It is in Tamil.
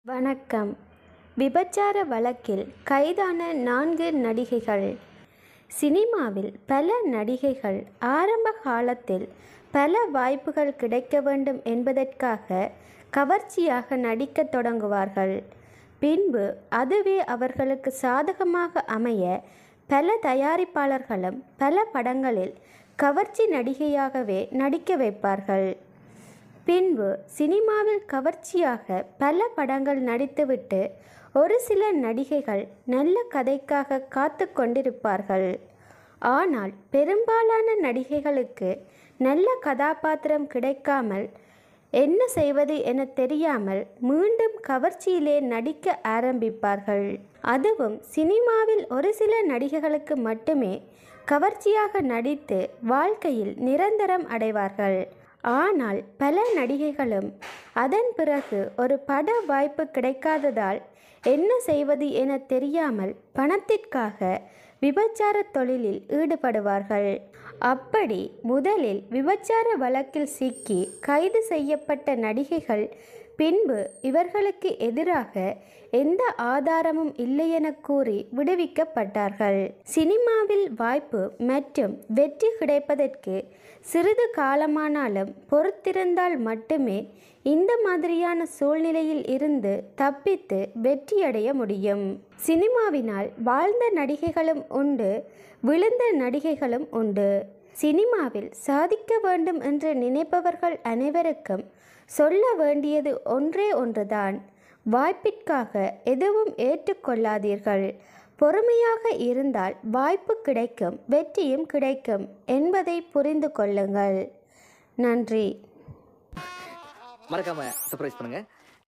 வணக்கம் விபச்சார வழக்கில் கைதான நான்கு நடிகைகள் சினிமாவில் பல நடிகைகள் ஆரம்ப காலத்தில் பல வாய்ப்புகள் கிடைக்க வேண்டும் என்பதற்காக கவர்ச்சியாக நடிக்கத் தொடங்குவார்கள் பின்பு அதுவே அவர்களுக்கு சாதகமாக அமைய பல தயாரிப்பாளர்களும் பல படங்களில் கவர்ச்சி நடிகையாகவே நடிக்க வைப்பார்கள் பின்பு சினிமாவில் கவர்ச்சியாக பல படங்கள் நடித்துவிட்டு ஒரு சில நடிகைகள் நல்ல கதைக்காக காத்து கொண்டிருப்பார்கள் ஆனால் பெரும்பாலான நடிகைகளுக்கு நல்ல கதாபாத்திரம் கிடைக்காமல் என்ன செய்வது என தெரியாமல் மீண்டும் கவர்ச்சியிலே நடிக்க ஆரம்பிப்பார்கள் அதுவும் சினிமாவில் ஒரு சில நடிகைகளுக்கு மட்டுமே கவர்ச்சியாக நடித்து வாழ்க்கையில் நிரந்தரம் அடைவார்கள் ஆனால் பல நடிகைகளும் அதன் பிறகு ஒரு பட வாய்ப்பு கிடைக்காததால் என்ன செய்வது என தெரியாமல் பணத்திற்காக விபச்சார தொழிலில் ஈடுபடுவார்கள் அப்படி முதலில் விபச்சார வழக்கில் சிக்கி கைது செய்யப்பட்ட நடிகைகள் பின்பு இவர்களுக்கு எதிராக எந்த ஆதாரமும் இல்லையென கூறி விடுவிக்கப்பட்டார்கள் சினிமாவில் வாய்ப்பு மற்றும் வெற்றி கிடைப்பதற்கு சிறிது காலமானாலும் பொறுத்திருந்தால் மட்டுமே இந்த மாதிரியான சூழ்நிலையில் இருந்து தப்பித்து வெற்றியடைய முடியும் சினிமாவினால் வாழ்ந்த நடிகைகளும் உண்டு விழுந்த நடிகைகளும் உண்டு சினிமாவில் சாதிக்க வேண்டும் என்று நினைப்பவர்கள் அனைவருக்கும் சொல்ல வேண்டியது ஒன்றே ஒன்றுதான் வாய்ப்பிற்காக எதுவும் ஏற்றுக்கொள்ளாதீர்கள் பொறுமையாக இருந்தால் வாய்ப்பு கிடைக்கும் வெற்றியும் கிடைக்கும் என்பதை புரிந்து கொள்ளுங்கள் நன்றி மறக்காம சர்ப்ரைஸ் பண்ணுங்க